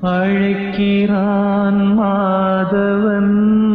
அழைக்கிறான் மாதவன்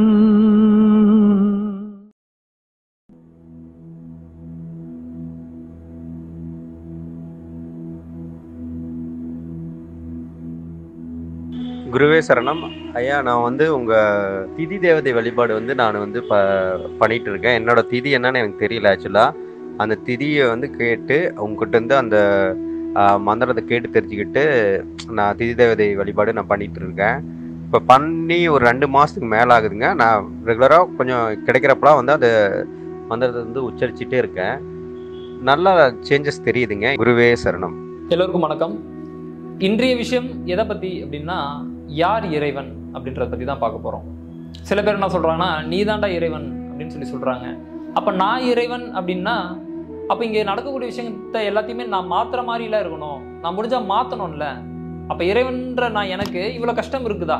குருவே சரணம் ஐயா நான் வந்து உங்கள் திதி தேவதை வழிபாடு வந்து நான் வந்து ப பண்ணிட்டு இருக்கேன் என்னோட திதி என்னன்னு எனக்கு தெரியல ஆக்சுவலாக அந்த திதியை வந்து கேட்டு உங்ககிட்ட இருந்து அந்த ஆ, மந்திரத்தை கேட்டு தெரிஞ்சுக்கிட்டு நான் திதி தேவதை வழிபாடு நான் பண்ணிட்டு இருக்கேன் இப்போ பண்ணி ஒரு ரெண்டு மாதத்துக்கு மேலே ஆகுதுங்க நான் ரெகுலராக கொஞ்சம் கிடைக்கிறப்பலாம் வந்து அந்த மந்திரத்தை வந்து உச்சரிச்சுட்டே இருக்கேன் நல்லா சேஞ்சஸ் தெரியுதுங்க குருவே சரணம் எல்லோருக்கும் வணக்கம் இன்றைய விஷயம் எதை பற்றி அப்படின்னா யார் இறைவன் அப்படின்றத பற்றி தான் பார்க்க போகிறோம் சில பேர் என்ன சொல்கிறாங்கன்னா நீ தாண்டா இறைவன் அப்படின்னு சொல்லி சொல்கிறாங்க அப்போ நான் இறைவன் அப்படின்னா அப்போ இங்கே நடக்கக்கூடிய விஷயத்த எல்லாத்தையுமே நான் மாற்றுற மாதிரிலாம் இருக்கணும் நான் முடிஞ்சால் மாற்றணும்ல அப்போ இறைவன்ற நான் எனக்கு இவ்வளோ கஷ்டம் இருக்குதா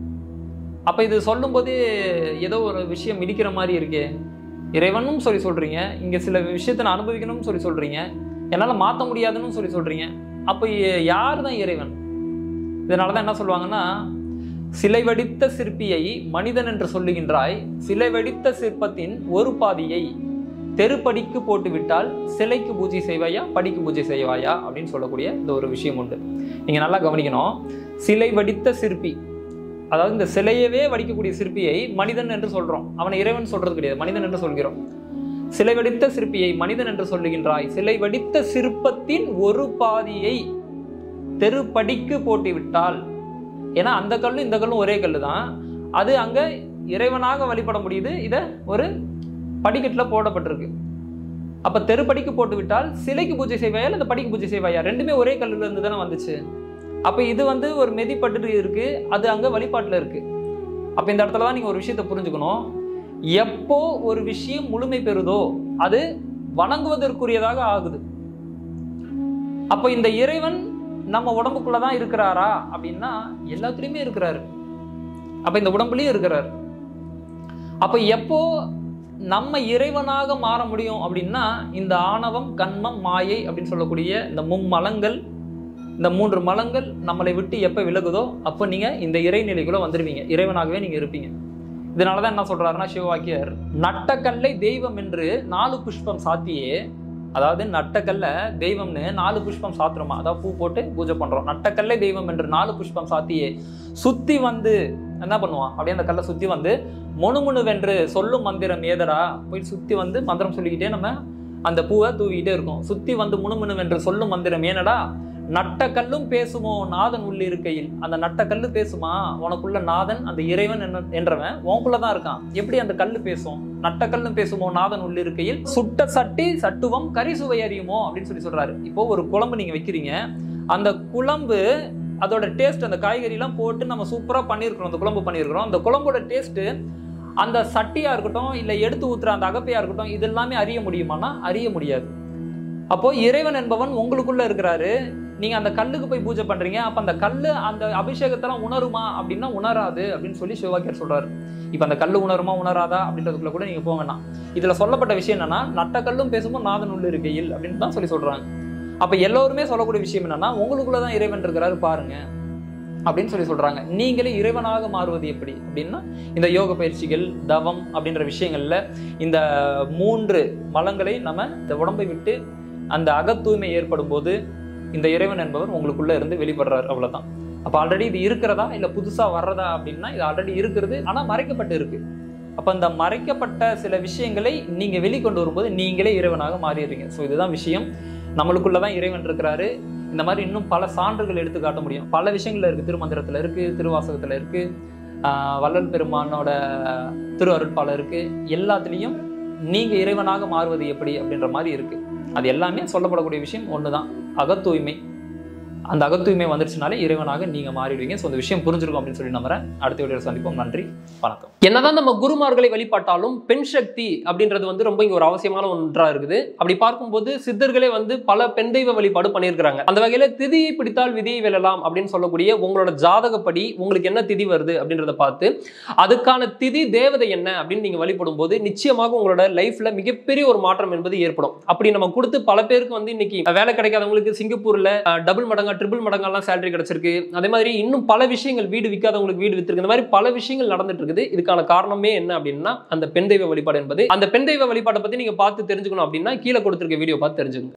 அப்போ இது சொல்லும்போது ஏதோ ஒரு விஷயம் இடிக்கிற மாதிரி இருக்கே இறைவனும் சொல்லி சொல்கிறீங்க இங்கே சில விஷயத்தை நான் அனுபவிக்கணும்னு சொல்லி சொல்கிறீங்க என்னால் மாற்ற முடியாதுன்னு சொல்லி சொல்கிறீங்க அப்போ யார் தான் இறைவன் இதனால தான் என்ன சொல்லுவாங்கன்னா சிலை வடித்த சிற்பியை மனிதன் என்று சொல்லுகின்றாய் சிலை வடித்த சிற்பத்தின் ஒரு பாதியை தெருப்படிக்கு போட்டு விட்டால் சிலைக்கு பூஜை செய்வாயா படிக்கு பூஜை செய்வாயா அப்படின்னு சொல்லக்கூடிய இந்த ஒரு விஷயம் உண்டு நீங்கள் நல்லா கவனிக்கணும் சிலை வடித்த சிற்பி அதாவது இந்த சிலையவே வடிக்கக்கூடிய சிற்பியை மனிதன் என்று சொல்றோம் அவனை இறைவன் சொல்றது கிடையாது மனிதன் என்று சொல்கிறோம் சிலை வடித்த சிற்பியை மனிதன் என்று சொல்லுகின்றாய் சிலை வடித்த சிற்பத்தின் ஒரு பாதியை தெருப்படிக்கு போட்டு விட்டால் ஏன்னா அந்த கல்லும் இந்த கல்லும் ஒரே கல்லு தான் அது அங்க இறைவனாக வழிபட முடியுது இதை ஒரு படிக்கட்டில் போடப்பட்டிருக்கு அப்ப தெருப்படிக்கு போட்டு விட்டால் சிலைக்கு பூஜை செய்வாயா இல்லை இந்த படிக்கு பூஜை செய்வாயா ரெண்டுமே ஒரே கல்லுல இருந்து தானே வந்துச்சு அப்ப இது வந்து ஒரு மெதிப்பட்டு இருக்கு அது அங்க வழிபாட்டுல இருக்கு அப்ப இந்த இடத்துல தான் நீங்க ஒரு விஷயத்தை புரிஞ்சுக்கணும் எப்போ ஒரு விஷயம் முழுமை பெறுதோ அது வணங்குவதற்குரியதாக ஆகுது அப்போ இந்த இறைவன் நம்ம உடம்புக்குள்ள தான் இருக்கிறாரா அப்படின்னா எல்லாத்துலயுமே இருக்கிறாரு அப்ப இந்த உடம்புலயும் இருக்கிறாரு அப்ப எப்போ நம்ம இறைவனாக மாற முடியும் அப்படின்னா இந்த ஆணவம் கண்மம் மாயை அப்படின்னு சொல்லக்கூடிய இந்த மும்மலங்கள் இந்த மூன்று மலங்கள் நம்மளை விட்டு எப்போ விலகுதோ அப்போ நீங்க இந்த இறைநிலைக்குள்ள வந்துடுவீங்க இறைவனாகவே நீங்க இருப்பீங்க இதனால தான் என்ன சொல்றாருன்னா சிவவாக்கியர் நட்டக்கல்லை தெய்வம் என்று நாலு புஷ்பம் சாத்தியே அதாவது நட்டக்கல்ல தெய்வம்னு நாலு புஷ்பம் சாத்துறோமா அதாவது பூ போட்டு பூஜை பண்றோம் நட்டக்கல்லை தெய்வம் என்று நாலு புஷ்பம் சாத்தியே சுத்தி வந்து என்ன பண்ணுவான் அப்படியே அந்த கல்லை சுத்தி வந்து முணுமுணுவென்று சொல்லும் மந்திரம் ஏதடா போய் சுத்தி வந்து மந்திரம் சொல்லிக்கிட்டே நம்ம அந்த பூவை தூவிக்கிட்டே இருக்கோம் சுத்தி வந்து முணுமுணுவென்று சொல்லும் மந்திரம் ஏனடா நட்டக்கல்லும் பேசுமோ நாதன் உள்ள இருக்கையில் அந்த நட்டக்கல்லு பேசுமா உனக்குள்ள நாதன் அந்த இறைவன் என்ன- என்றவன் உனக்குள்ள தான் இருக்கான் எப்படி அந்த கல்லு பேசும் நட்டக்கல்லும் பேசுமோ நாதன் உள்ள இருக்கையில் சுட்ட சட்டி சட்டுவம் கறி சுவை அறியுமோ அப்படின்னு சொல்லி சொல்றாரு இப்போ ஒரு குழம்பு நீங்க வைக்கிறீங்க அந்த குழம்பு அதோட டேஸ்ட் அந்த காய்கறிலாம் போட்டு நம்ம சூப்பரா பண்ணியிருக்கிறோம் அந்த குழம்பு பண்ணியிருக்கிறோம் அந்த குழம்போட டேஸ்ட் அந்த சட்டியா இருக்கட்டும் இல்ல எடுத்து ஊத்துற அந்த அகப்பையா இருக்கட்டும் இது எல்லாமே அறிய முடியுமானா அறிய முடியாது அப்போ இறைவன் என்பவன் உங்களுக்குள்ள இருக்கிறாரு நீங்க அந்த கல்லுக்கு போய் பூஜை பண்றீங்க அப்ப அந்த கல்லு அந்த அபிஷேகத்தெல்லாம் உணருமா அப்படின்னா உணராது அப்படின்னு சொல்லி சிவவாக்கியர் சொல்றாரு இப்ப அந்த கல்லு உணருமா உணராதா அப்படின்றதுக்குள்ள கூட நீங்க போக வேணாம் இதுல சொல்லப்பட்ட விஷயம் என்னன்னா நட்ட கல்லும் பேசும்போது நாதன் உள்ள இருக்கையில் அப்படின்னு தான் சொல்லி சொல்றாங்க அப்ப எல்லோருமே சொல்லக்கூடிய விஷயம் என்னன்னா உங்களுக்குள்ளதான் இறைவன் இருக்கிறாரு பாருங்க அப்படின்னு சொல்லி சொல்றாங்க நீங்களே இறைவனாக மாறுவது எப்படி அப்படின்னா இந்த யோக பயிற்சிகள் தவம் அப்படின்ற விஷயங்கள்ல இந்த மூன்று மலங்களை நம்ம இந்த உடம்பை விட்டு அந்த அகத்தூய்மை ஏற்படும் போது இந்த இறைவன் என்பவர் உங்களுக்குள்ள இருந்து வெளிப்படுறாரு அவ்வளவுதான் அப்ப ஆல்ரெடி இது இருக்கிறதா இல்ல புதுசா வர்றதா அப்படின்னா இது ஆல்ரெடி இருக்கிறது ஆனா மறைக்கப்பட்டு இருக்கு அப்ப அந்த மறைக்கப்பட்ட சில விஷயங்களை நீங்க வெளிக்கொண்டு வரும்போது நீங்களே இறைவனாக மாறிடுறீங்க ஸோ இதுதான் விஷயம் நம்மளுக்குள்ளதான் இறைவன் இருக்கிறாரு இந்த மாதிரி இன்னும் பல சான்றுகள் எடுத்து காட்ட முடியும் பல விஷயங்கள்ல இருக்கு திருமந்திரத்துல இருக்கு திருவாசகத்துல இருக்கு ஆஹ் வள்ளல் பெருமானோட திரு அருட்பால இருக்கு எல்லாத்துலேயும் நீங்க இறைவனாக மாறுவது எப்படி அப்படின்ற மாதிரி இருக்கு அது எல்லாமே சொல்லப்படக்கூடிய விஷயம் ஒண்ணுதான் அகத்தூய்மை அந்த அகத்தூய்மை வந்துருச்சுனாலே இறைவனாக நீங்க மாறிடுவீங்க ஸோ அந்த விஷயம் புரிஞ்சிருக்கும் அப்படின்னு சொல்லி நம்புறேன் அடுத்த வீடியோ சந்திப்போம் நன்றி வணக்கம் என்னதான் நம்ம குருமார்களை வழிபாட்டாலும் பெண் சக்தி அப்படின்றது வந்து ரொம்ப இங்க ஒரு அவசியமான ஒன்றா இருக்குது அப்படி பார்க்கும்போது சித்தர்களே வந்து பல பெண் தெய்வ வழிபாடு பண்ணியிருக்கிறாங்க அந்த வகையில திதியை பிடித்தால் விதியை வெல்லலாம் அப்படின்னு சொல்லக்கூடிய உங்களோட ஜாதகப்படி உங்களுக்கு என்ன திதி வருது அப்படின்றத பார்த்து அதுக்கான திதி தேவதை என்ன அப்படின்னு நீங்க வழிபடும் போது நிச்சயமாக உங்களோட லைஃப்ல மிகப்பெரிய ஒரு மாற்றம் என்பது ஏற்படும் அப்படி நம்ம கொடுத்து பல பேருக்கு வந்து இன்னைக்கு வேலை கிடைக்காதவங்களுக்கு சிங்கப்பூர்ல டபுள் மடங்கா ட்ரிபிள் மடங்கெல்லாம் சேலரி கிடைச்சிருக்கு அதே மாதிரி இன்னும் பல விஷயங்கள் வீடு விற்காதவங்களுக்கு வீடு வித்திருக்கு இந்த மாதிரி பல விஷயங்கள் நடந்துட்டு இருக்குது இதுக்கான காரணமே என்ன அப்படின்னா அந்த பெண் தெய்வ வழிபாடு என்பது அந்த பெண் தெய்வ வழிபாட்டை பத்தி நீங்க பார்த்து தெரிஞ்சுக்கணும் அப்படின்னா கீழே கொடுத்திருக்க வீடியோ பார்த்து தெரிஞ்சுக்கணும்